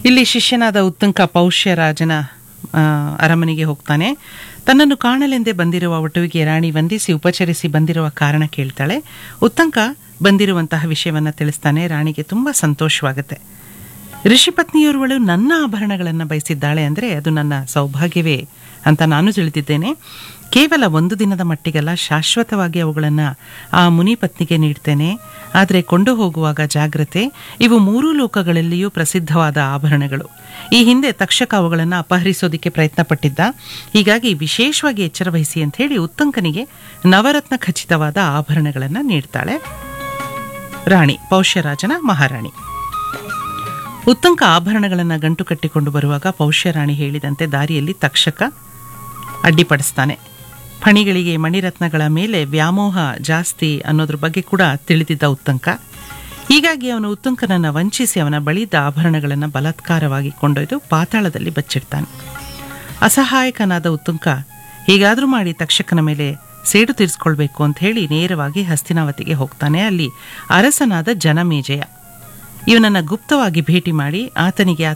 ಇಲ್ಲಿ ಶಿಷ್ಯನಾದ ಉತ್ತಂಕ ಪೌಷ್ಯರಾಜನ ಆ, ಅರಮನೆಗೆ ಹೋಗ್ತಾನೆ ತನ್ನನ್ನು ಕಾಣಲೆಂದೇ ಬಂದಿರುವ ವಟುವಿಗೆ ರಾಣಿ ವಂದಿಸಿ ಉಪಚರಿಸಿ ಬಂದಿರುವ ಕಾರಣ ಕೇಳ್ತಾಳೆ ಉತ್ತಂಕ ಬಂದಿರುವಂತಹ ವಿಷಯವನ್ನ ತಿಳಿಸ್ತಾನೆ ರಾಣಿಗೆ ತುಂಬಾ ಸಂತೋಷವಾಗುತ್ತೆ ಋಷಿಪತ್ನಿಯೋರ್ವಳು ನನ್ನ ಆಭರಣಗಳನ್ನು ಬಯಸಿದ್ದಾಳೆ ಅಂದರೆ ಅದು ನನ್ನ ಸೌಭಾಗ್ಯವೇ ಅಂತ ನಾನು ತಿಳಿದಿದ್ದೇನೆ ಕೇವಲ ಒಂದು ದಿನದ ಮಟ್ಟಿಗೆಲ್ಲ ಶಾಶ್ವತವಾಗಿ ಅವುಗಳನ್ನು ಆ ಮುನಿ ಪತ್ನಿಗೆ ನೀಡ್ತೇನೆ ಆದರೆ ಕೊಂಡು ಹೋಗುವಾಗ ಜಾಗ್ರತೆ ಇವು ಮೂರೂ ಲೋಕಗಳಲ್ಲಿಯೂ ಪ್ರಸಿದ್ಧವಾದ ಆಭರಣಗಳು ಈ ಹಿಂದೆ ತಕ್ಷಕ ಅವುಗಳನ್ನು ಅಪಹರಿಸೋದಕ್ಕೆ ಪ್ರಯತ್ನ ಪಟ್ಟಿದ್ದ ಹೀಗಾಗಿ ವಿಶೇಷವಾಗಿ ಎಚ್ಚರ ವಹಿಸಿ ಅಂತ ಹೇಳಿ ಉತ್ತಂಕನಿಗೆ ನವರತ್ನ ಖಚಿತವಾದ ಆಭರಣಗಳನ್ನು ನೀಡ್ತಾಳೆ ರಾಣಿ ಪೌಷ್ಯರಾಜನ ಮಹಾರಾಣಿ ಉತ್ತಂಕ ಆಭರಣಗಳನ್ನು ಗಂಟು ಕಟ್ಟಿಕೊಂಡು ಬರುವಾಗ ಪೌಷ್ಯರಾಣಿ ಹೇಳಿದಂತೆ ದಾರಿಯಲ್ಲಿ ತಕ್ಷಕ ಅಡ್ಡಿಪಡಿಸ್ತಾನೆ ಫಣಿಗಳಿಗೆ ಮಣಿರತ್ನಗಳ ಮೇಲೆ ವ್ಯಾಮೋಹ ಜಾಸ್ತಿ ಅನ್ನೋದ್ರ ಬಗ್ಗೆ ಕೂಡ ತಿಳಿದಿದ್ದ ಉತ್ತಂಕ ಹೀಗಾಗಿ ಅವನು ಉತ್ತಂಕನನ್ನು ವಂಚಿಸಿ ಅವನ ಬಳಿದ ಆಭರಣಗಳನ್ನು ಬಲಾತ್ಕಾರವಾಗಿ ಕೊಂಡೊಯ್ದು ಪಾತಾಳದಲ್ಲಿ ಬಚ್ಚಿಡ್ತಾನೆ ಅಸಹಾಯಕನಾದ ಉತ್ತಂಕ ಹೀಗಾದರೂ ಮಾಡಿ ತಕ್ಷಕನ ಮೇಲೆ ಸೇಡು ತೀರಿಸ್ಕೊಳ್ಬೇಕು ಅಂತ ಹೇಳಿ ನೇರವಾಗಿ ಹಸ್ತಿನಾವತಿಗೆ ಹೋಗ್ತಾನೆ ಅಲ್ಲಿ ಅರಸನಾದ ಜನಮೇಜಯ ಇವನನ್ನ ಗುಪ್ತವಾಗಿ ಭೇಟಿ ಮಾಡಿ ಆತನಿಗೆ